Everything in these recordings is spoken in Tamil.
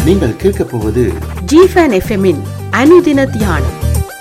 நீங்கள் கேட்கப் போவது ஜிஃபன் எஃப்எம்மின் அனுதின தியானம்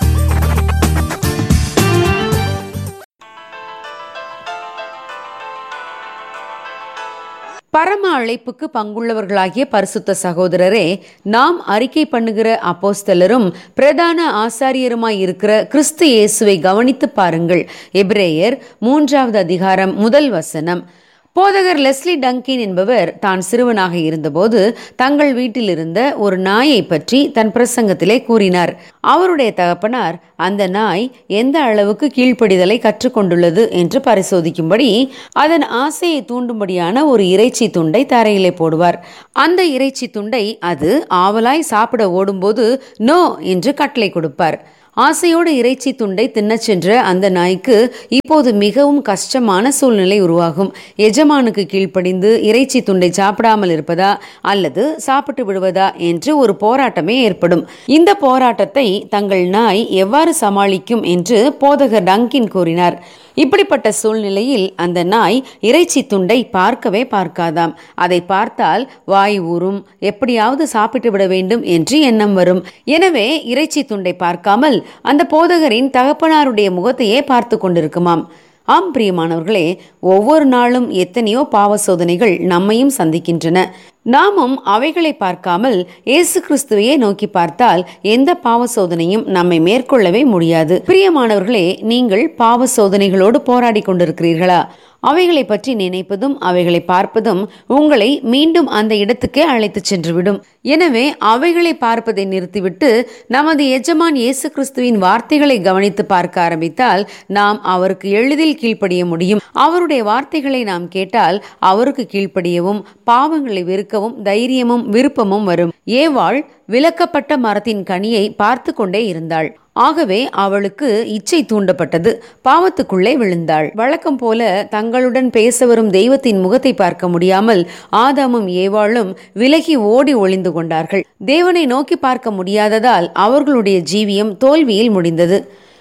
பரம அழைப்புக்கு பங்குள்ளவர்களாகிய பரிசுத்த சகோதரரே நாம் அறிக்கை பண்ணுகிற அப்போஸ்தலரும் பிரதான ஆசாரியருமாய் இருக்கிற கிறிஸ்து இயேசுவை கவனித்து பாருங்கள் எபிரேயர் மூன்றாவது அதிகாரம் முதல் வசனம் போதகர் லெஸ்லி டங்கின் என்பவர் தான் சிறுவனாக இருந்தபோது தங்கள் வீட்டில் இருந்த ஒரு நாயை பற்றி தன் பிரசங்கத்திலே கூறினார் அவருடைய தகப்பனார் அந்த நாய் எந்த அளவுக்கு கீழ்ப்படிதலை கற்றுக்கொண்டுள்ளது என்று பரிசோதிக்கும்படி அதன் ஆசையை தூண்டும்படியான ஒரு இறைச்சி துண்டை தரையிலே போடுவார் அந்த இறைச்சி துண்டை அது ஆவலாய் சாப்பிட ஓடும்போது நோ என்று கட்டளை கொடுப்பார் ஆசையோடு இறைச்சி துண்டை தின்னச் சென்ற அந்த நாய்க்கு இப்போது மிகவும் கஷ்டமான சூழ்நிலை உருவாகும் எஜமானுக்கு கீழ்ப்படிந்து இறைச்சி துண்டை சாப்பிடாமல் இருப்பதா அல்லது சாப்பிட்டு விடுவதா என்று ஒரு போராட்டமே ஏற்படும் இந்த போராட்டத்தை தங்கள் நாய் எவ்வாறு சமாளிக்கும் என்று போதகர் டங்கின் கூறினார் இப்படிப்பட்ட சூழ்நிலையில் அந்த நாய் இறைச்சி துண்டை பார்க்கவே பார்க்காதாம் அதை பார்த்தால் வாய் ஊறும் எப்படியாவது சாப்பிட்டு விட வேண்டும் என்று எண்ணம் வரும் எனவே இறைச்சி துண்டை பார்க்காமல் அந்த போதகரின் தகப்பனாருடைய முகத்தையே பார்த்து கொண்டிருக்குமாம் ஆம் பிரியமானவர்களே ஒவ்வொரு நாளும் எத்தனையோ பாவ சோதனைகள் நம்மையும் சந்திக்கின்றன நாமும் அவைகளை பார்க்காமல் இயேசு கிறிஸ்துவையே நோக்கி பார்த்தால் எந்த பாவ சோதனையும் நம்மை மேற்கொள்ளவே முடியாது பிரியமானவர்களே நீங்கள் பாவ சோதனைகளோடு போராடி கொண்டிருக்கிறீர்களா அவைகளை பற்றி நினைப்பதும் அவைகளை பார்ப்பதும் உங்களை மீண்டும் அந்த இடத்துக்கே அழைத்து சென்றுவிடும் எனவே அவைகளை பார்ப்பதை நிறுத்திவிட்டு நமது எஜமான் இயேசு கிறிஸ்துவின் வார்த்தைகளை கவனித்து பார்க்க ஆரம்பித்தால் நாம் அவருக்கு எளிதில் கீழ்ப்படிய முடியும் அவருடைய வார்த்தைகளை நாம் கேட்டால் அவருக்கு கீழ்ப்படியவும் பாவங்களை வெறுக்கவும் தைரியமும் விருப்பமும் வரும் ஏவாள் விலக்கப்பட்ட மரத்தின் கனியை பார்த்து கொண்டே இருந்தாள் ஆகவே அவளுக்கு இச்சை தூண்டப்பட்டது பாவத்துக்குள்ளே விழுந்தாள் வழக்கம் போல தங்களுடன் பேச வரும் தெய்வத்தின் முகத்தை பார்க்க முடியாமல் ஆதாமும் ஏவாளும் விலகி ஓடி ஒளிந்து கொண்டார்கள் தேவனை நோக்கி பார்க்க முடியாததால் அவர்களுடைய ஜீவியம் தோல்வியில் முடிந்தது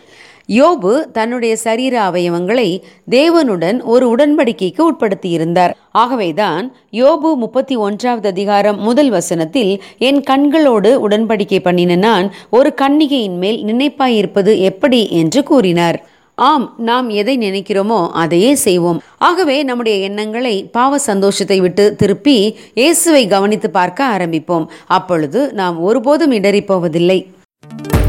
யோபு தன்னுடைய சரீர அவயவங்களை தேவனுடன் ஒரு உடன்படிக்கைக்கு உட்படுத்தியிருந்தார் ஆகவேதான் யோபு முப்பத்தி ஒன்றாவது அதிகாரம் முதல் வசனத்தில் என் கண்களோடு உடன்படிக்கை பண்ணின நான் ஒரு கன்னிகையின் மேல் நினைப்பாயிருப்பது எப்படி என்று கூறினார் ஆம் நாம் எதை நினைக்கிறோமோ அதையே செய்வோம் ஆகவே நம்முடைய எண்ணங்களை பாவ சந்தோஷத்தை விட்டு திருப்பி இயேசுவை கவனித்து பார்க்க ஆரம்பிப்போம் அப்பொழுது நாம் ஒருபோதும் இடறிப் போவதில்லை